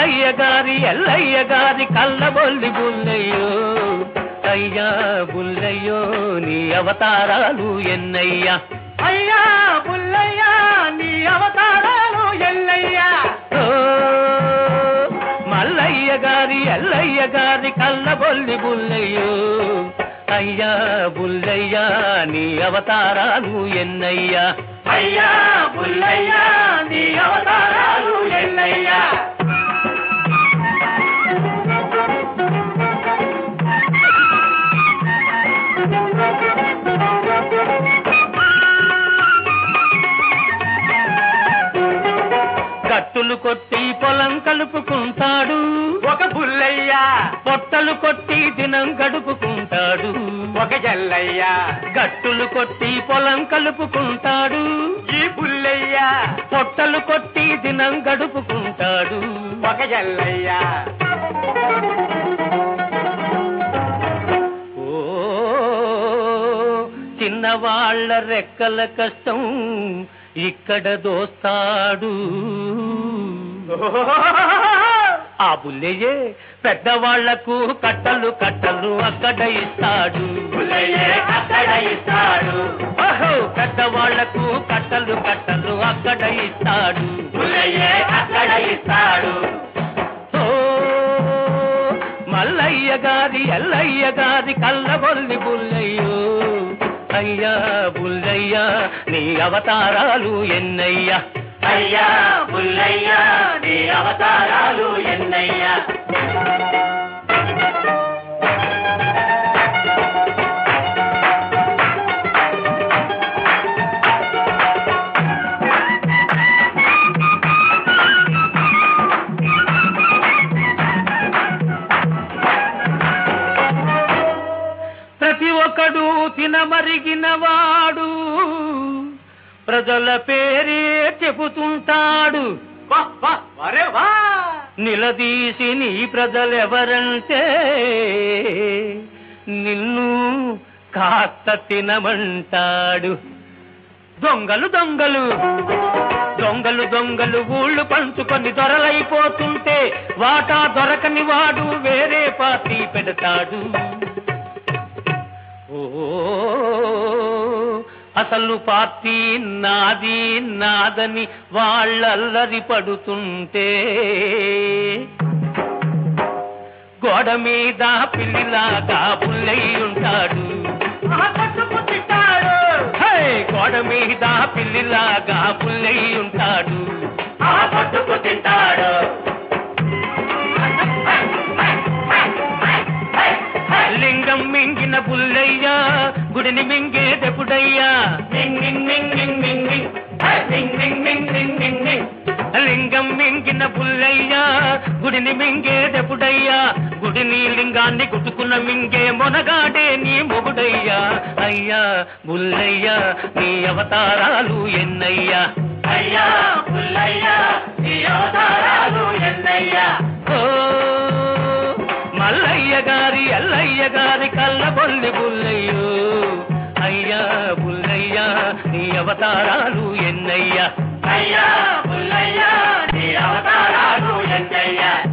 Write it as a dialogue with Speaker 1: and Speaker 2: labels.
Speaker 1: మల్లయ్య గారి ఎల్లయ్య గారి కళ్ళబొల్లి బుల్లయ్యో అయ్యా బుల్లయ్యో నీ అవతారాలు ఎన్నయ్యా
Speaker 2: అయ్యా పుల్లయ్యా నీ అవతారాలు ఎల్లయ్యా
Speaker 1: ఓ, మల్లయ్య గారి ఎల్లయ్య గారి కళ్ళబొల్లి బుల్లయ్యో అయ్యా బుల్లయ్యా నీ అవతారాలు ఎన్నయ్యా
Speaker 2: అయ్యా పుల్లయ్యా నీ అవతారాలు ఎల్లయ్యా
Speaker 1: కట్టులు కొట్టి పొలం కలుపుకుంటాడు
Speaker 2: ఒక పుల్లయ్యా
Speaker 1: పొట్టలు కొట్టి దినం గడుపుకుంటాడు
Speaker 2: ఒక జల్లయ్యా
Speaker 1: గట్టులు కొట్టి పొలం కలుపుకుంటాడు
Speaker 2: ఈ పుల్లయ్యా
Speaker 1: పొట్టలు కొట్టి దినం గడుపుకుంటాడు
Speaker 2: ఒక జల్లయ్యా
Speaker 1: ఓ చిన్నవాళ్ల రెక్కల కష్టం ఇక్కడ దోస్తాడు ఆ బుల్లయ్యే పెద్దవాళ్లకు కట్టలు కట్టలు అక్కడ ఇస్తాడు
Speaker 2: పుల్లయ్యే అక్కడ ఇస్తాడు
Speaker 1: ఓహో పెద్దవాళ్లకు కట్టలు కట్టలు అక్కడ ఇస్తాడు
Speaker 2: పుల్లయ్యే అక్కడ ఇస్తాడు
Speaker 1: ఓ మల్లయ్య గారి ఎల్లయ్య గారి కళ్ళబొల్లి బుల్లయ్యో అయ్యా బుల్లయ్యా నీ అవతారాలు ఎన్నయ్యా
Speaker 2: అయ్యా పుల్లయ్యా నీ అవతారాలు ఎన్నయ్యా
Speaker 1: ప్రతి ఒక్కడు తినమరిగిన వాడు ప్రజల పేరే చెబుతుంటాడు
Speaker 2: వా, వా, వరే వా
Speaker 1: నిలదీసి నీ ప్రజలెవరంటే నిన్ను కాస్త తినమంటాడు దొంగలు దొంగలు దొంగలు దొంగలు ఊళ్ళు పంచుకొని దొరలైపోతుంటే వాటా దొరకని వాడు వేరే పార్టీ పెడతాడు ఓ అసలు పార్టీ నాది నాదని వాళ్ళల్లరి పడుతుంటే గోడ మీద పిల్లిలాగా పుల్లయి ఉంటాడు
Speaker 2: ఆ పట్టుకు తిట్టాడు
Speaker 1: హే! గోడ మీద పిల్లిలాగా పుల్లయి ఉంటాడు
Speaker 2: ఆ పట్టుకు తింటాడు
Speaker 1: లింగం మింగిన పుల్లయ్యా గుడిని మింగేటెప్పుడయ్యా
Speaker 2: మింగ్ మింగ్ మింగ్ మింగ్ మింగ్ మింగ్ హే, మింగ్ మింగ్ మింగ్ మింగ్ మింగ్ మింగ్
Speaker 1: లింగం మింగిన పుల్లయ్యా గుడిని మింగేటెప్పుడయ్యా గుడిని లింగాన్ని గుట్టుకున్న మింగే మొనగాడే నీ మొగుడయ్యా అయ్యా బుల్లయ్యా నీ అవతారాలు ఎన్నయ్యా
Speaker 2: అయ్యా పుల్లయ్యా నీ అవతారాలు ఎన్నయ్యా
Speaker 1: ఓ మల్లయ్య గారి అల్లయ్య గారి కళ్ళబొల్లి బుల్లయ్యో అయ్యా బుల్లయ్యా నీ అవతారాలు ఎన్నయ్యా
Speaker 2: అయ్యా పుల్లయ్యా నీ అవతారాలు ఎన్నయ్యా